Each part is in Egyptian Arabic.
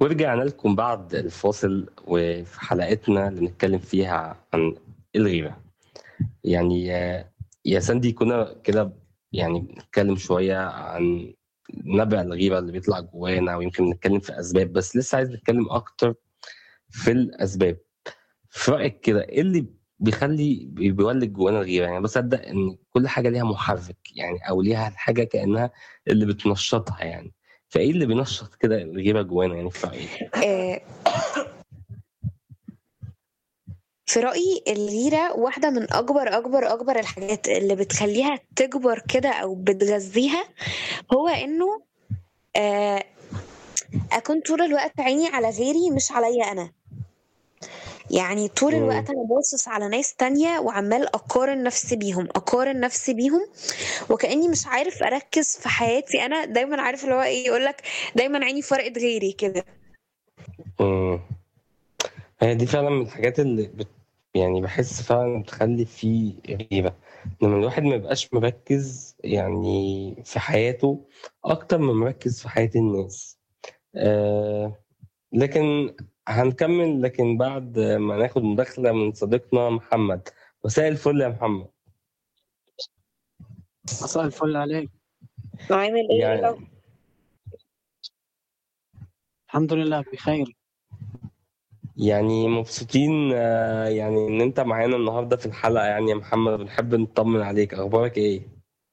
ورجعنا لكم بعد الفاصل وفي حلقتنا اللي بنتكلم فيها عن الغيرة يعني آه، يا ساندي كنا كده يعني بنتكلم شوية عن نبع الغيرة اللي بيطلع جوانا ويمكن نتكلم في أسباب بس لسه عايز نتكلم أكتر في الأسباب في رأيك كده إيه اللي بيخلي بيولد جوانا الغيرة يعني بصدق إن كل حاجة ليها محرك يعني أو ليها حاجة كأنها اللي بتنشطها يعني فايه اللي بينشط كده الغيره جوانا يعني في رايك؟ آه، في رأيي الغيرة واحدة من أكبر أكبر أكبر الحاجات اللي بتخليها تكبر كده أو بتغذيها هو إنه آه، أكون طول الوقت عيني على غيري مش عليا أنا يعني طول مم. الوقت أنا باصص على ناس تانية وعمال أقارن نفسي بيهم أقارن نفسي بيهم وكأني مش عارف أركز في حياتي أنا دايما عارف اللي هو إيه يقولك دايما عيني في ورقة غيري كده مم. هي دي فعلا من الحاجات اللي بت... يعني بحس فعلا بتخلي فيه غيره لما الواحد ما يبقاش مركز يعني في حياته اكتر من مركز في حياة الناس آه لكن هنكمل لكن بعد ما ناخد مداخلة من صديقنا محمد مساء الفل يا محمد مساء الفل عليك عامل إيه يعني الأخبار؟ الحمد لله بخير يعني مبسوطين آه، يعني ان انت معانا النهارده في الحلقة يعني يا محمد بنحب نطمن عليك اخبارك ايه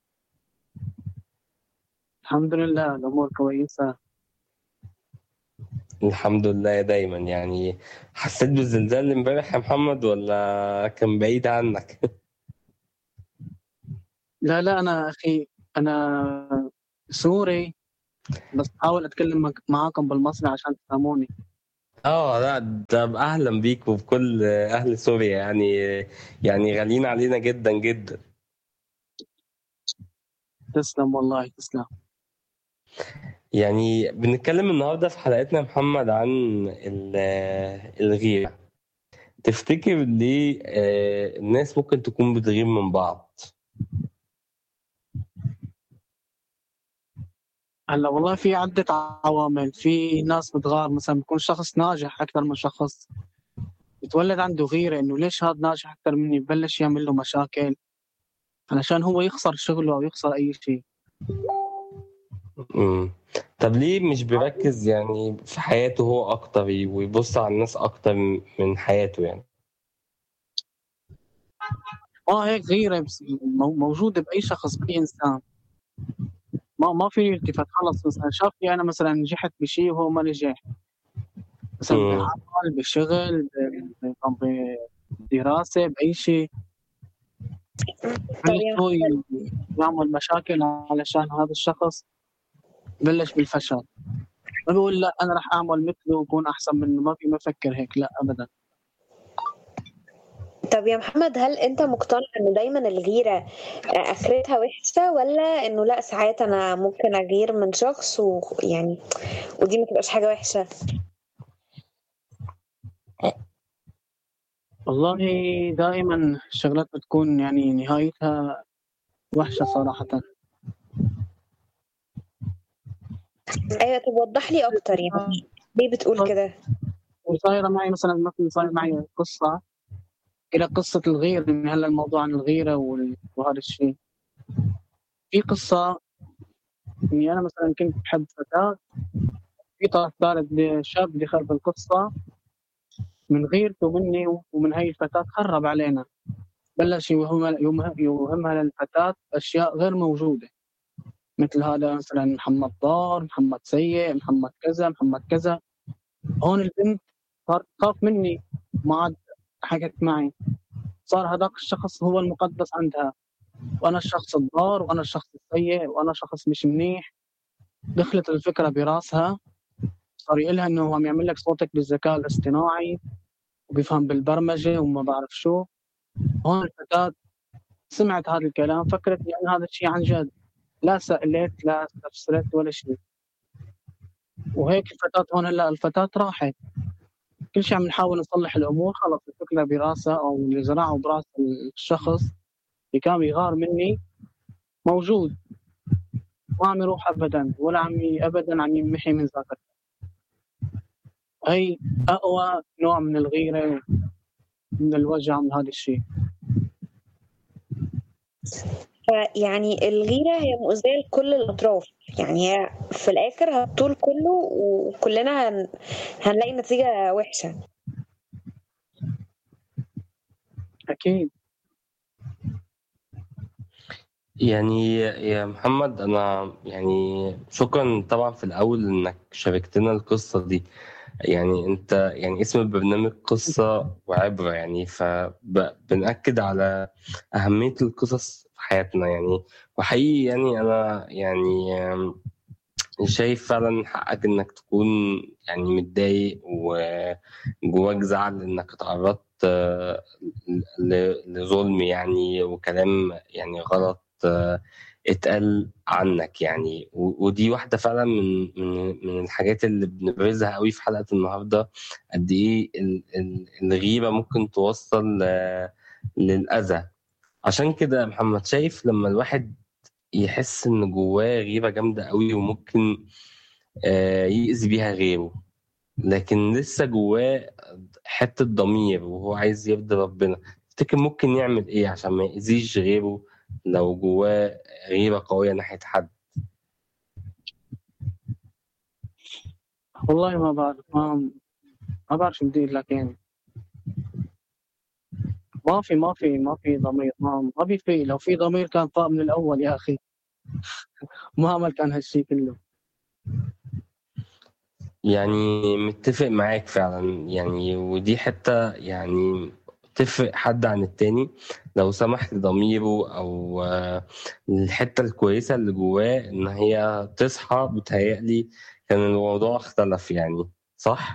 الحمد لله الأمور كويسة الحمد لله دايما يعني حسيت بالزلزال امبارح يا محمد ولا كان بعيد عنك لا لا أنا أخي أنا سوري بس بحاول أتكلم مك- معاكم بالمصري عشان تفهموني اه لا طب اهلا بيك وبكل اهل سوريا يعني يعني غاليين علينا جدا جدا تسلم والله تسلم يعني بنتكلم النهارده في حلقتنا يا محمد عن ال- الغيرة تفتكر ليه آه، الناس ممكن تكون بتغير من بعض هلا والله في عدة عوامل في ناس بتغار مثلا بيكون شخص ناجح أكثر من شخص بتولد عنده غيرة إنه ليش هذا ناجح أكثر مني ببلش يعمل له مشاكل علشان هو يخسر شغله أو يخسر أي شيء مم. طب ليه مش بيركز يعني في حياته هو اكتر ويبص على الناس اكتر من حياته يعني اه هيك غيرة بس- مو- موجودة بأي شخص بأي إنسان ما ما في التفات خلص مثلا شافني أنا مثلا نجحت بشيء وهو ما نجح مثلا مم. بعمل بشغل ب- ب- بدراسة بأي شيء طب يا بلش هو ي- يعمل مشاكل علشان هذا الشخص بلش بالفشل ما بقول لا أنا راح أعمل مثله وأكون أحسن منه ما في ما أفكر هيك لا أبدا طب يا محمد هل انت مقتنع ان دايما الغيرة آه، اخرتها وحشة ولا انه لا ساعات انا ممكن اغير من شخص ويعني ودي ما تبقاش حاجة وحشة والله دائما الشغلات بتكون يعني نهايتها وحشة صراحة ايوه طب وضح لي اكتر يعني ليه بتقول كده وصايرة معي مثلا مثلا صاير معي قصة إلى قصة الغيرة إن هلا الموضوع عن الغيرة وال- وهذا الشيء في قصة إني أنا مثلا كنت بحب فتاة في طرف ثالث شاب دخل في القصة من غيرته مني ومن هي الفتاة خرب علينا بلش يوهمها يوهم- يوهمها للفتاة أشياء غير موجودة مثل هذا مثلا محمد ضار محمد سيء محمد كذا محمد كذا هون البنت صارت تخاف مني ما عاد حكت معي صار هذاك الشخص هو المقدس عندها وانا الشخص الضار وانا الشخص السيء وانا شخص مش منيح دخلت الفكره براسها صار يقولها انه هو عم يعمل لك صوتك بالذكاء الاصطناعي وبيفهم بالبرمجه وما بعرف شو هون الفتاه سمعت هذا الكلام فكرت يعني هذا الشيء عن جد لا سألت لا استفسرت ولا شيء وهيك الفتاة هون هلا الفتاة راحت كل شيء عم نحاول نصلح الامور خلص الفكره براسها او اللي زرعه براس الشخص اللي كان يغار مني موجود ما عم يروح ابدا ولا عم ي- ابدا عم يمحي من ذاكرته هي اقوى نوع من الغيره من الوجع من هذا الشيء فيعني الغيرة هي مؤذية لكل الأطراف يعني هي في الآخر هتطول كله وكلنا هن... هنلاقي نتيجة وحشة اكيد يعني يا محمد أنا يعني شكرا طبعا في الأول إنك شاركتنا القصة دي يعني أنت يعني اسم البرنامج قصة وعبرة يعني فبنأكد على أهمية القصص في حياتنا يعني وحقيقي يعني أنا يعني آم، شايف فعلا حقك إنك تكون يعني متضايق وجواك زعل إنك اتعرضت آه، ل- لظلم يعني وكلام يعني غلط آه، اتقال عنك يعني و- ودي واحدة فعلا من من من الحاجات اللي بنبرزها قوي في حلقة النهاردة قد ايه ال- ال- الغيبة ممكن توصل آه، للأذى عشان كده يا محمد شايف لما الواحد يحس ان جواه غيبة جامدة قوي وممكن آه، يأذي بيها غيره لكن لسه جواه حتة ضمير وهو عايز يرضي ربنا تفتكر ممكن يعمل ايه عشان ما يأذيش غيره لو جواه غيرة قوية ناحية حد والله ما بعرف ما ما بعرف شو بدي اقول لك يعني ما في ما في ما في ضمير ما ما في في لو في ضمير كان طاق من الاول يا اخي ما عمل كان هالشيء كله يعني متفق معاك فعلا يعني ودي حتة يعني تفرق حد عن التاني لو سمح لضميره أو آه، الحتة الكويسة اللي جواه إن هي تصحى بتهيألي كان الموضوع اختلف يعني صح؟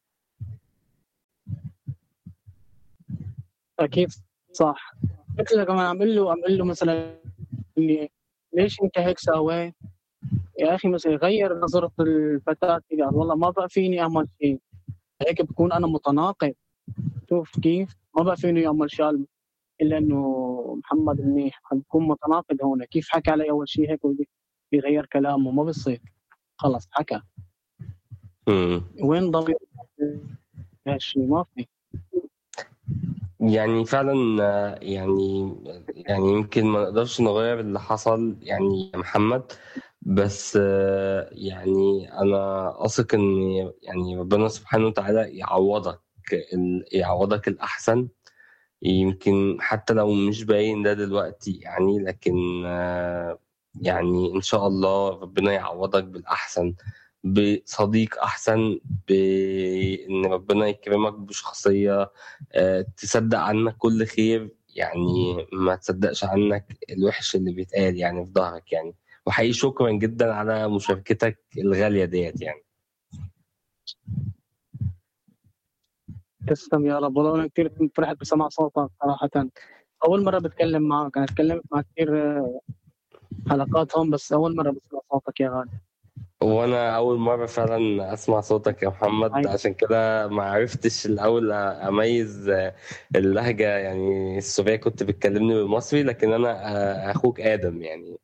اكيد صح مثل كمان عم اقول له عم اقول له مثلا اني ليش انت هيك سويت يا اخي مثلا غير نظره الفتاه قال والله ما بقى فيني اعمل شيء هيك بكون انا متناقض شوف كيف ما بقى فيني اعمل شيء الا انه محمد منيح بكون متناقض هون كيف حكى علي اول شيء هيك وبي- بيغير كلامه ما بصير خلص حكى مم. وين ضمير هالشيء ما في يعني فعلا آه، يعني يعني يمكن ما نقدرش نغير اللي حصل يعني يا محمد بس آه، يعني انا اثق ان يعني ربنا سبحانه وتعالى يعوضك ال- يعوضك الاحسن يمكن حتى لو مش باين ده دلوقتي يعني لكن آه، يعني ان شاء الله ربنا يعوضك بالاحسن بصديق احسن بان ربنا يكرمك بشخصيه آه، تصدق عنك كل خير يعني ما تصدقش عنك الوحش اللي بيتقال يعني في ظهرك يعني وحقيقي شكرا جدا على مشاركتك الغالية ديت يعني تسلم يا رب والله انا كثير كنت فرحت بسمع صوتك صراحه اول مره بتكلم معك انا تكلمت مع كثير آه، حلقات هون بس اول مره بسمع صوتك يا غالي وانا اول مرة فعلا اسمع صوتك يا محمد أيوة. عشان كده ما عرفتش الاول اميز آه، اللهجة يعني السورية كنت بتكلمني بالمصري لكن انا آه، اخوك ادم يعني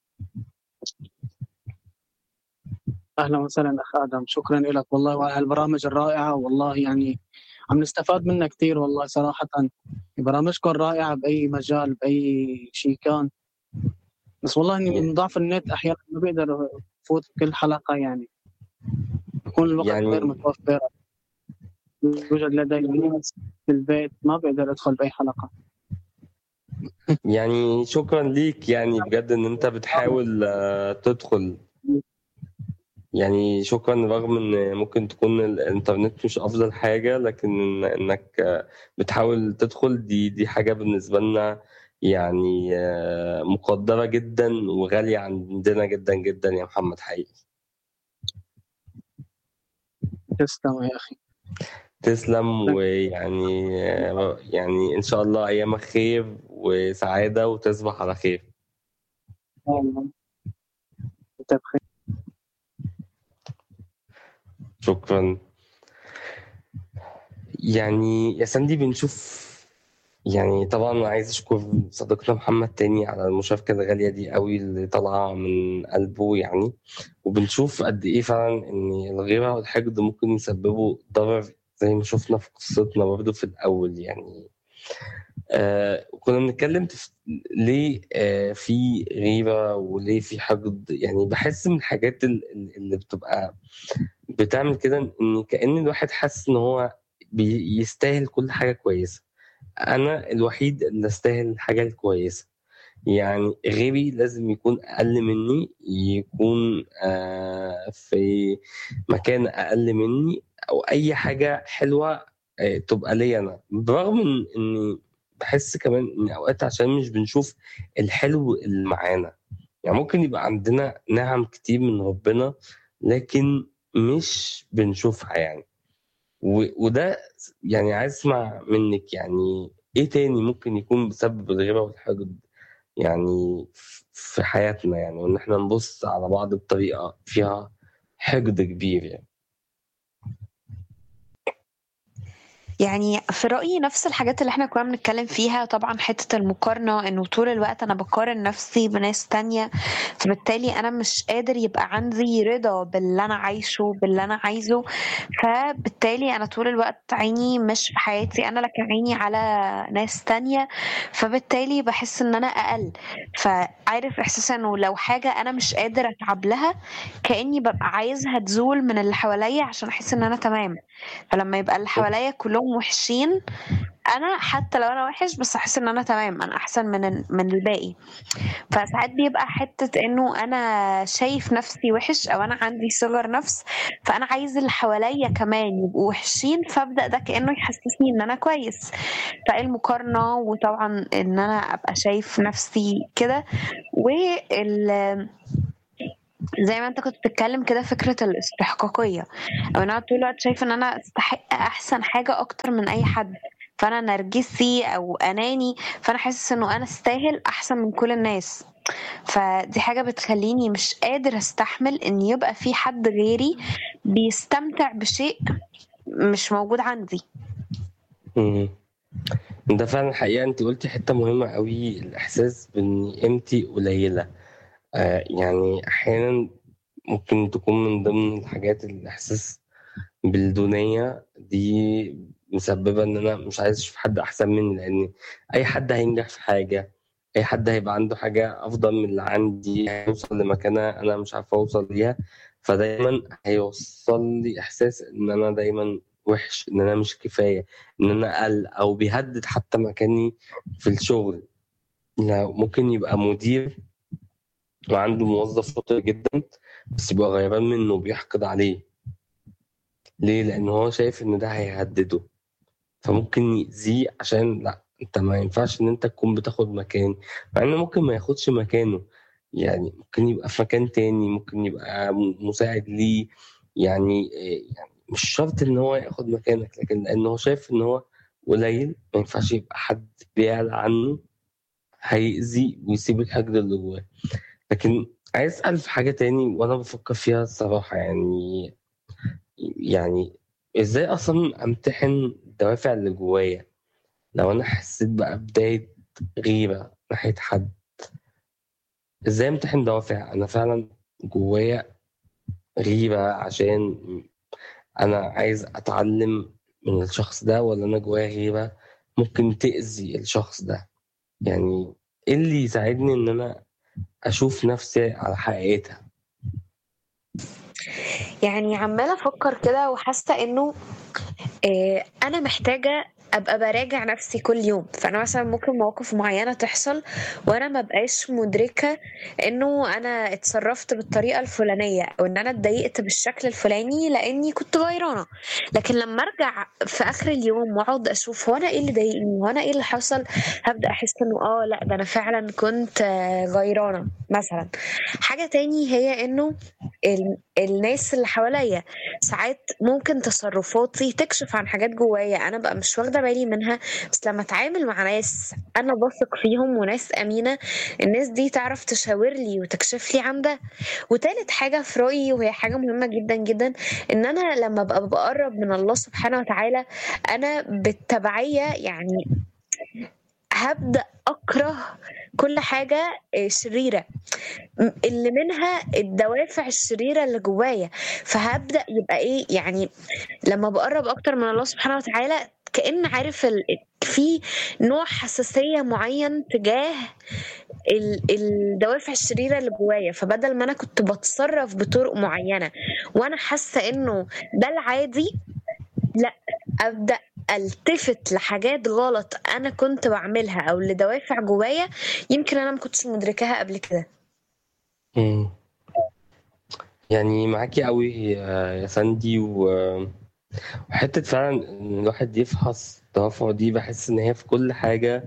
اهلا وسهلا اخ ادم شكرا لك والله على البرامج الرائعه والله يعني عم نستفاد منها كثير والله صراحه برامجكم رائعه باي مجال باي شيء كان بس والله اني من ضعف النت احيانا ما بقدر فوت كل حلقه يعني بكون الوقت يعني- غير متوفر يوجد لدي ناس في البيت ما بقدر ادخل باي حلقه يعني شكرا ليك يعني بجد ان انت بتحاول آه، تدخل يعني شكرا رغم ان ممكن تكون الانترنت مش افضل حاجة لكن إن- انك آه، بتحاول تدخل دي دي حاجة بالنسبة لنا يعني آه، مقدرة جدا وغالية عندنا جدا جدا يا محمد حقيقي تسلم يا اخي تسلم ويعني آه، يعني ان شاء الله ايامك خير وسعادة وتصبح على خير انت بخير شكرا يعني يا ساندي بنشوف يعني طبعا عايز اشكر صديقنا محمد تاني على المشاركة الغالية دي قوي اللي طالعة من قلبه يعني وبنشوف قد ايه فعلا ان الغيرة والحقد ممكن يسببوا ضرر زي ما شفنا في قصتنا برضه في الأول يعني آه كنا بنتكلم في ليه آه في غيرة وليه في حقد يعني بحس من الحاجات ال- اللي بتبقى بتعمل كده ان كأن الواحد حاسس ان هو بيستاهل كل حاجة كويسة انا الوحيد اللي استاهل الحاجة الكويسة يعني غيري لازم يكون اقل مني يكون آه في مكان اقل مني او اي حاجة حلوة آه تبقى ليا انا برغم ان اني بحس كمان ان اوقات عشان مش بنشوف الحلو اللي معانا يعني ممكن يبقى عندنا نعم كتير من ربنا لكن مش بنشوفها يعني و- وده يعني عايز اسمع منك يعني ايه تاني ممكن يكون بسبب الغيرة والحقد يعني ف- في حياتنا يعني وان احنا نبص على بعض بطريقة فيها حقد كبير يعني يعني في رأيي نفس الحاجات اللي احنا كنا بنتكلم فيها طبعا حتة المقارنة انه طول الوقت انا بقارن نفسي بناس تانية فبالتالي انا مش قادر يبقى عندي رضا باللي انا عايشه باللي انا عايزه فبالتالي انا طول الوقت عيني مش في حياتي انا لكن عيني على ناس تانية فبالتالي بحس ان انا اقل فعارف احساس انه لو حاجة انا مش قادر اتعب لها كأني ببقى عايزها تزول من اللي حواليا عشان احس ان انا تمام فلما يبقى اللي حواليا كلهم وحشين انا حتى لو انا وحش بس احس ان انا تمام انا احسن من من الباقي فساعات بيبقى حتة انه انا شايف نفسي وحش او انا عندي صغر نفس فانا عايز اللي حواليا كمان يبقوا وحشين فابدا ده كانه يحسسني ان انا كويس فالمقارنة وطبعا ان انا ابقى شايف نفسي كده وال زي ما انت كنت بتتكلم كده فكرة الاستحقاقية او ان انا طول الوقت شايفة ان انا استحق احسن حاجة اكتر من اي حد فانا نرجسي او اناني فانا حاسس انه انا استاهل احسن من كل الناس فدي حاجة بتخليني مش قادر استحمل ان يبقى في حد غيري بيستمتع بشيء مش موجود عندي مم. ده فعلا الحقيقة انت قلتي حتة مهمة قوي الإحساس بإن قيمتي قليلة آه يعني أحيانا ممكن تكون من ضمن الحاجات الإحساس بالدونية دي مسببة إن أنا مش عايز أشوف حد أحسن مني لأن أي حد هينجح في حاجة أي حد هيبقى عنده حاجة أفضل من اللي عندي هيوصل لمكانة أنا مش عارف أوصل ليها فدايما هيوصل لي إحساس إن أنا دايما وحش إن أنا مش كفاية إن أنا أقل أو بيهدد حتى مكاني في الشغل لو ممكن يبقى مدير وعنده موظف شاطر جدا بس يبقى غيران منه وبيحقد عليه ليه؟ لأن هو شايف إن ده هيهدده فممكن يأذيه عشان لا أنت ما ينفعش إن أنت تكون بتاخد مكان مع إنه ممكن ما ياخدش مكانه يعني ممكن يبقى في مكان تاني ممكن يبقى م- مساعد ليه يعني إيه، يعني مش شرط إن هو ياخد مكانك لكن لأن هو شايف إن هو قليل ما ينفعش يبقى حد بيعلى عنه هيأذي ويسيب الحقد اللي جواه لكن عايز أسأل في حاجة تاني وأنا بفكر فيها الصراحة يعني يعني ازاي اصلا امتحن الدوافع اللي جوايا لو انا حسيت بقى بداية غيرة ناحية حد ازاي امتحن دوافع انا فعلا جوايا غيرة عشان انا عايز اتعلم من الشخص ده ولا انا جوايا غيرة ممكن تأذي الشخص ده يعني ايه اللي يساعدني ان انا اشوف نفسي على حقيقتها يعني عمالة أفكر كده وحاسة إنه آه، أنا محتاجة أبقى براجع نفسي كل يوم فأنا مثلا ممكن مواقف معينة تحصل وأنا ما بقاش مدركة إنه أنا اتصرفت بالطريقة الفلانية أو إن أنا اتضايقت بالشكل الفلاني لأني كنت غيرانة لكن لما أرجع في آخر اليوم وأقعد أشوف هو أنا إيه اللي ضايقني هو أنا إيه اللي حصل هبدأ أحس إنه آه لأ ده أنا فعلا كنت آه، غيرانة مثلا حاجة تاني هي إنه ال- الناس اللي حواليا ساعات ممكن تصرفاتي تكشف عن حاجات جوايا انا بقى مش واخده بالي منها بس لما اتعامل مع ناس انا بثق فيهم وناس امينه الناس دي تعرف تشاور لي وتكشف لي عن ده وتالت حاجه في رايي وهي حاجه مهمه جدا جدا ان انا لما ببقى بقرب من الله سبحانه وتعالى انا بالتبعيه يعني هبدأ أكره كل حاجة آه، شريرة م- اللي منها الدوافع الشريرة اللي جوايا فهبدأ يبقى إيه يعني لما بقرب أكتر من الله سبحانه وتعالى كأن عارف ال... في نوع حساسية معين تجاه ال- الدوافع الشريرة اللي جوايا فبدل ما أنا كنت بتصرف بطرق معينة وأنا حاسة إنه ده العادي لا ابدا التفت لحاجات غلط انا كنت بعملها او لدوافع جوايا يمكن انا ما كنتش مدركاها قبل كده مم. يعني معاكي قوي يا يا ساندي و- وحتة فعلا إن الواحد يفحص التوافع دي بحس إن هي في كل حاجة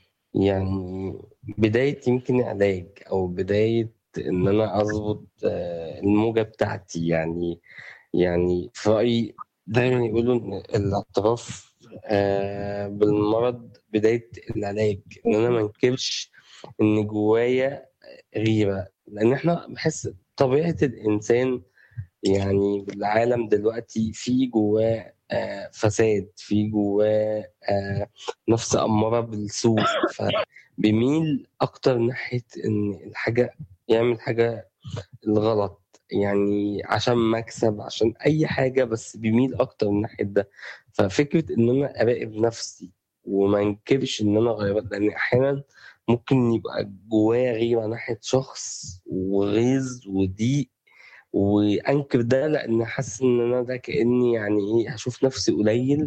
يعني بداية يمكن علاج أو بداية إن أنا أظبط آه، الموجة بتاعتي يعني يعني في رأيي دايما يقولوا إن الاعتراف آه، بالمرض بداية العلاج إن أنا ما انكرش إن جوايا غيرة لأن إحنا بحس طبيعة الإنسان يعني بالعالم دلوقتي في جواه آه، فساد في جواه آه، نفس أمارة بالسوء فبيميل أكتر ناحية إن الحاجة يعمل حاجة الغلط يعني عشان مكسب عشان أي حاجة بس بيميل أكتر من ناحية ده ففكرة إن أنا أراقب نفسي وما انكرش إن أنا غيرت لأن أحيانا ممكن يبقى جوايا غيرة ناحية شخص وغيظ وضيق وانكر ده لان حاسس ان انا ده كاني يعني ايه هشوف نفسي قليل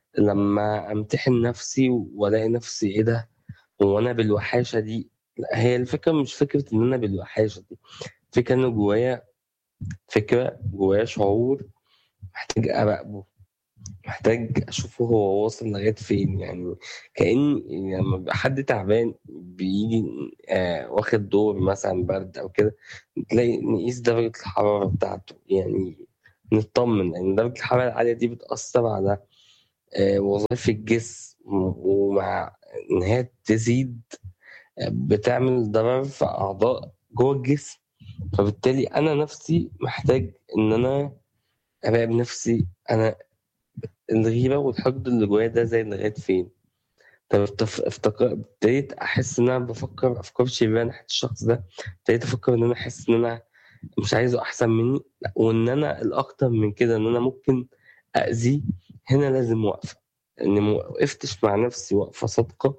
لما امتحن نفسي والاقي نفسي ايه ده هو انا بالوحاشه دي لا هي الفكره مش فكره ان انا بالوحاشه دي فكره ان جوايا فكره جوايا شعور محتاج اراقبه محتاج اشوفه هو واصل لغايه فين يعني كأن لما بيبقى حد تعبان بيجي آه واخد دور مثلا برد او كده تلاقي نقيس درجه الحراره بتاعته يعني نطمن لان درجه الحراره العاليه دي بتأثر على آه وظائف الجسم ومع ان هي تزيد آه، بتعمل ضرر في اعضاء جوه الجسم فبالتالي انا نفسي محتاج ان انا اراقب نفسي انا الغيرة والحقد اللي جوايا ده زي لغاية فين طب افتف- افتكر ابتديت احس ان انا بفكر افكار شريرة ناحية الشخص ده ابتديت افكر ان انا احس ان انا مش عايزه احسن مني لا، وان انا الاكتر من كده ان انا ممكن اذيه هنا لازم وقفة اني ما وقفتش مع نفسي وقفة صادقة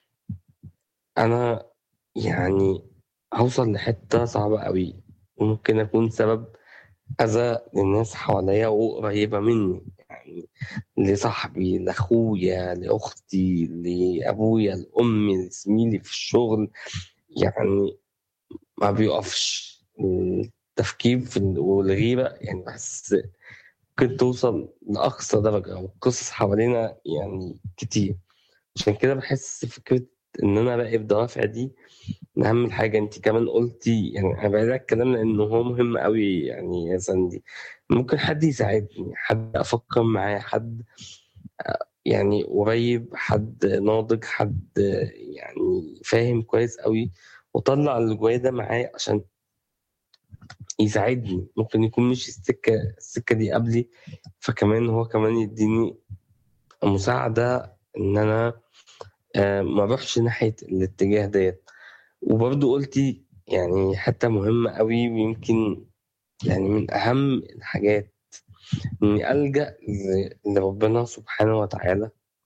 انا يعني هوصل لحتة صعبة قوي وممكن اكون سبب اذى للناس حواليا وقريبة مني يعني لصاحبي لاخويا لاختي لابويا لامي لزميلي في الشغل يعني ما بيقفش التفكير في ال- والغيرة يعني بحس ممكن توصل لأقصى درجة والقصص حوالينا يعني كتير عشان كده بحس فكرة إن أنا أراقب دوافع دي من أهم الحاجة أنت كمان قلتي يعني أنا بعيد الكلام لأنه هو مهم قوي يعني يا ساندي ممكن حد يساعدني حد أفكر معاه حد يعني قريب حد ناضج حد يعني فاهم كويس قوي وطلع اللي جوايا ده معايا عشان يساعدني ممكن يكون مش السكة السكة دي قبلي فكمان هو كمان يديني مساعدة إن أنا آه، ما أروحش ناحية الاتجاه ديت وبرضه قلتي يعني حتة مهمة قوي ويمكن يعني من أهم الحاجات إني ألجأ ل- لربنا سبحانه وتعالى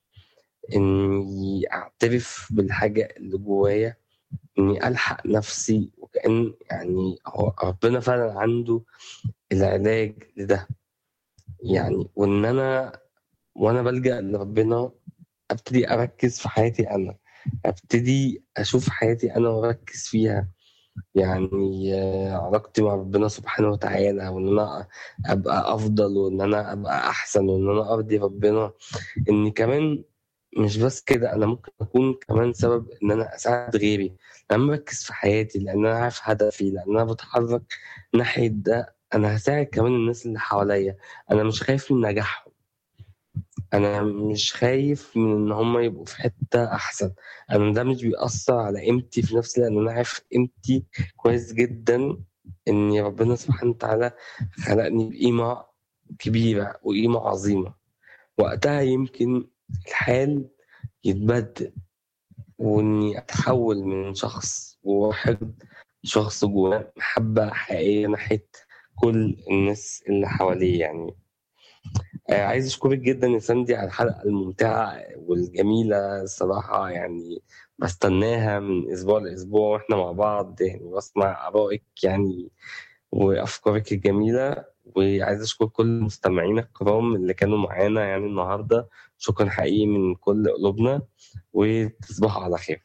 إني أعترف بالحاجة اللي جوايا إني ألحق نفسي وكأن يعني هو ربنا فعلا عنده العلاج لده يعني وإن أنا وأنا بلجأ لربنا أبتدي أركز في حياتي أنا أبتدي أشوف حياتي أنا وأركز فيها يعني آه، علاقتي مع ربنا سبحانه وتعالى وإن أنا أبقى أفضل وإن أنا أبقى أحسن وإن أنا أرضي ربنا إن كمان مش بس كده أنا ممكن أكون كمان سبب إن أنا أساعد غيري لأن أنا مركز في حياتي لأن أنا عارف هدفي لأن أنا بتحرك ناحية ده أنا هساعد كمان الناس اللي حواليا أنا مش خايف من نجاحهم انا مش خايف من ان هم يبقوا في حته احسن انا ده مش بيأثر على قيمتي في نفسي لان انا عارف قيمتي كويس جدا ان ربنا سبحانه وتعالى خلقني بقيمه كبيره وقيمه عظيمه وقتها يمكن الحال يتبدل وإني أتحول من شخص واحد لشخص جواه محبة حقيقية ناحية كل الناس اللي حواليه يعني آه، عايز أشكرك جدا يا ساندي على الحلقة الممتعة والجميلة الصراحة يعني بستناها من أسبوع لأسبوع وإحنا مع بعض يعني بسمع آرائك يعني وأفكارك الجميلة وعايز أشكر كل مستمعينا الكرام اللي كانوا معانا يعني النهاردة شكرا حقيقي من كل قلوبنا وتصبحوا على خير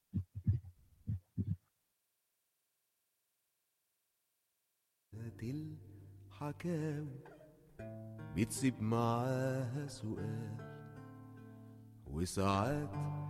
الحكاوي بتسيب معاها سؤال وساعات